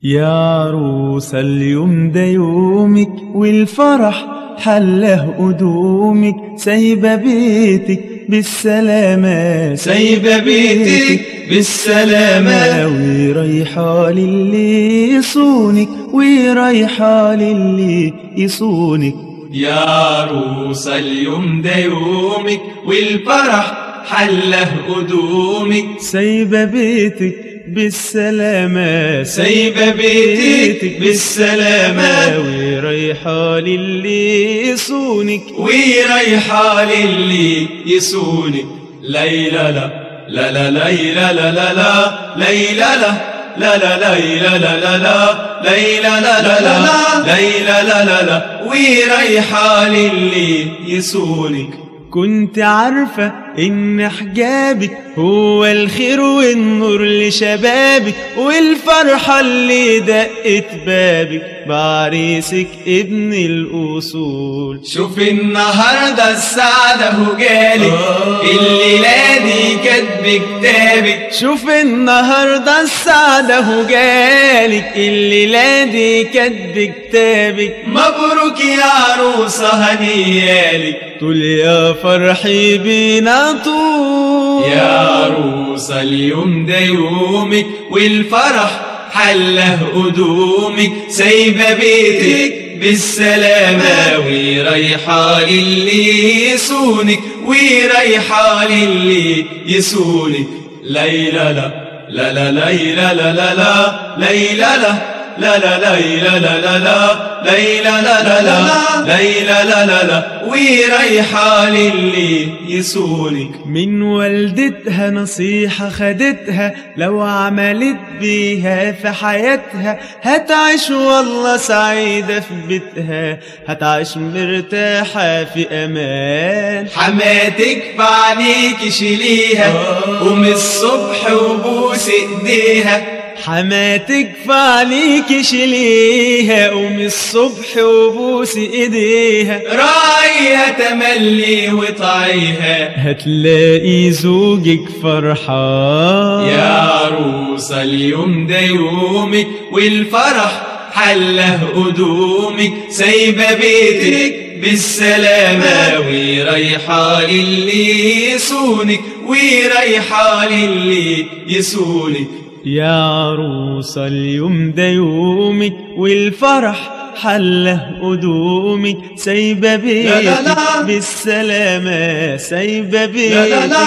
يا عروسة اليوم ده يومك والفرح حله قدومك سايبة بيتك بالسلامة سايبة بيتك بالسلامة ورايحة للي يصونك ورايحة للي يصونك يا عروسة اليوم ده يومك والفرح حله قدومك سايبة بيتك بالسلامة سايبة بيتك بالسلامة ورايحة للي يصونك ورايحة للي يصونك ليلى لا لا لا ليلى لا لا لا ليلى لا لا لا ليلى لا لا لا ليلى لا لا لا ليلى لا لا لا ورايحة للي يصونك كنت عارفة إن حجابك هو الخير والنور لشبابك والفرحة اللي دقت بابك بعريسك ابن الأصول شوف النهاردة السعادة هو جالك الليلة دي كاتب كتابك شوف النهاردة السعادة هو جالك الليلة دي كاتب كتابك مبروك يا عروسة هنيالك طول يا فرحي بينا طول يا عروسة اليوم ده يومك والفرح حله قدومك سايبة بيتك بالسلامة ورايحة للي يسونك ورايحة للي يسونك ليلى لا لا لا ليلى لا لا لا ليلى لا لا لا لا لا لا لا ليلى لا لا لا ليلى لا لا لا ورايحة للي يسونك من والدتها نصيحة خدتها لو عملت بيها في حياتها هتعيش والله سعيدة في بيتها هتعيش مرتاحة في أمان حماتك في عينيك شيليها قوم الصبح وبوس ايديها حماتك فعليك شيليها قوم الصبح وبوس ايديها راعيها تملي وطعيها هتلاقي زوجك فرحان يا عروسة اليوم ده يومك والفرح حله قدومك سايبة بيتك بالسلامة ورايحة للي يسونك ورايحة للي يسونك يا عروسة اليوم ده يومك والفرح حله قدومك سايبة بيتك بالسلامة سايبة بيتك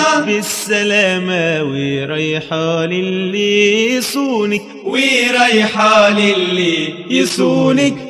بالسلامة ورايحة للي يصونك ورايحة للي يصونك